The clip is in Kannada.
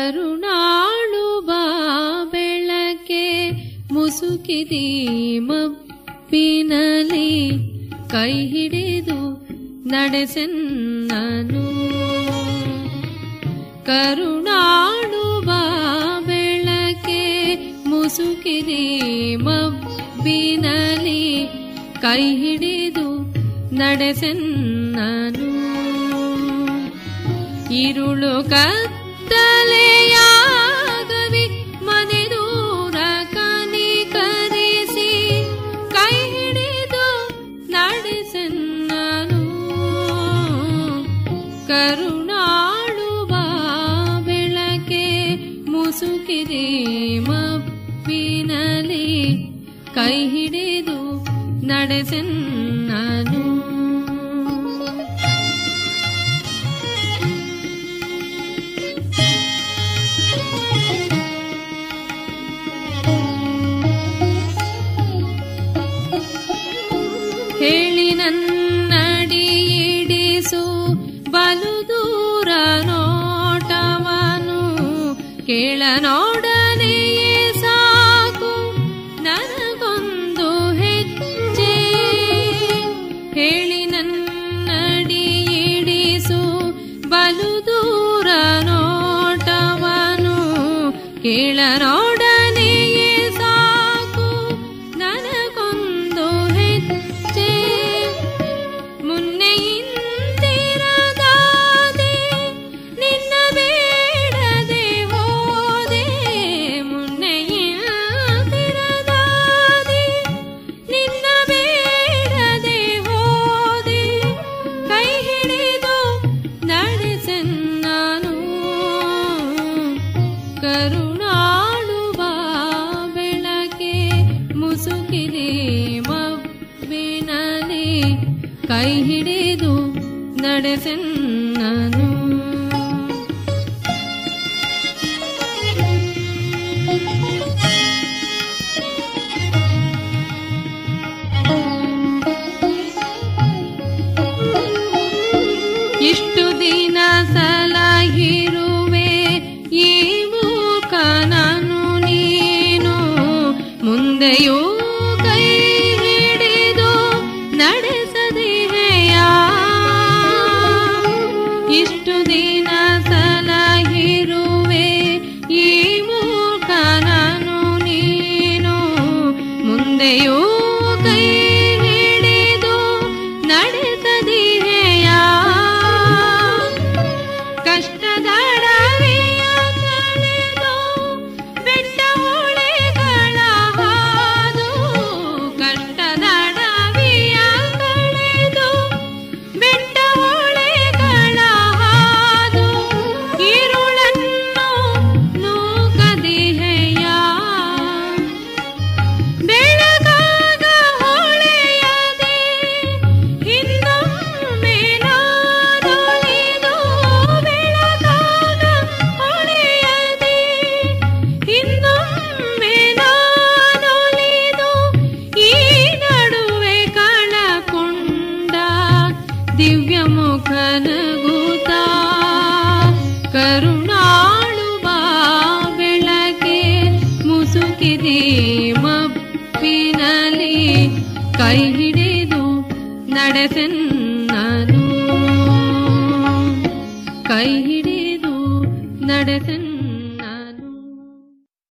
ಕರುಣಾಳು ಬಾ ಬೆಳಕೆ ಮುಸುಕಿದಿ ಮಪ್ಪಿನಲಿ ಕೈ ಹಿಡಿದು ನಡೆಸೆನ್ನನು ಕರುಣಾಳು ಬಾ ಬೆಳಕೆ ಮುಸುಕಿದಿ ಮಬ್ಬಿನಲಿ ಕೈ ಹಿಡಿದು ನಡೆಸೆನ್ನನು ഇരുളു കത്തലയാകവി ಮನೆದೂರ ಕನಿಕರಿಸಿ ಕೈ ಹಿಡಿದು ನಡೆಸೆನ್ನನು ಕರುಣಾಳುವ ಬೆಳಕೆ ಮುಸುಕಿದೆ ಮಪ್ಪಿನಲಿ ಕೈ ಹಿಡಿದು ನಡೆಸೆನ್ನನು ಹೇಳಿ ನನ್ನಡಿ ಇಡಿಸು ಬಲು ದೂರ ನೋಟವನು ಕೇಳ ನೋಡನೆಯೇ ಸಾಕು ನನಗೊಂದು ಹೆಜ್ಜೆ ಹೇಳಿ ನನ್ನಡಿ ಇಡಿಸು ಬಲು ದೂರ ನೋಟವನು ಕೇಳ ನೋಡನೆಯೇ ಸಾಕು ನನಗೊಂದು ಹೆಜ್ಜೆ ಮುನ್ನೆಯಿಂದಿರದಾದೆ ನಿನ್ನ ಬೇಡದೆ ಹೋದೆ ಮುನ್ನೆಯಿಂದಿರದಾದೆ ನಿನ್ನ ಬೇಡದೆ ಹೋದೆ ಕೈ ಹಿಡಿದು ನಡೆಸೆನ್ನಾನು ಕರುಣಾಳುವ ಬೆಳಕೆ ಮುಸುಕಿದೆ ಮಬ್ಬಿನಲಿ ಕೈ ಹಿಡಿದು ನಡೆಸೆನ್ನನು ಇಷ್ಟು ದಿನ ಸಲಹಿರುವೆ ಈ ಮೂಕ ನಾನು ನೀನು ಮುಂದೆಯೂ ಕೈ ಹಿಡಿದು ನಡೆಸದಿವೆಯ ಇಷ್ಟು ದಿನ ಸಲಹಿರುವೆ ಈ ಮೂಕ ನಾನು ನೀನು ಮುಂದೆಯೂ ಕೈ ಹಿಡಿದು ನಡೆಸದಿವೆಯ ಕಷ್ಟದಡವಿಯ ಕಳೆದು ಬೆಟ್ಟ ಹೊಳೆಗಳ ಹಾದು ಕಷ್ಟದಡವಿಯ ಕಳೆದು ಬೆಟ್ಟ ಹೊಳೆಗಳ ಹಾದು ഇരുളನ್ನು ನೂಕದಿಹೆಯ ಬೆಳಗಾಗ ಹೊಳೆಯದೆ ಇನ್ನೊಮ್ಮೆ ನಾನೊಲಿದು ಬೆಳಗಾಗ ಹೊಳೆಯದೆ ಇನ್ನೊಮ್ಮೆ ನಾನೊಲಿದು ಈ ನಡುವೆ ಕಳಕೊಂಡ ದಿವ್ಯ ಮುಖನಗೂತ ಕರುಣಾಳುವ ಬೆಳಕೆ ಮುಸುಕಿದೆ ಮಪ್ಪಿನಲಿ ಕೈ ಹಿಡಿದು ನಡೆಸೆನ್ನನು ಕೈ ಹಿಡಿದು ನಡೆಸೆನ್ನ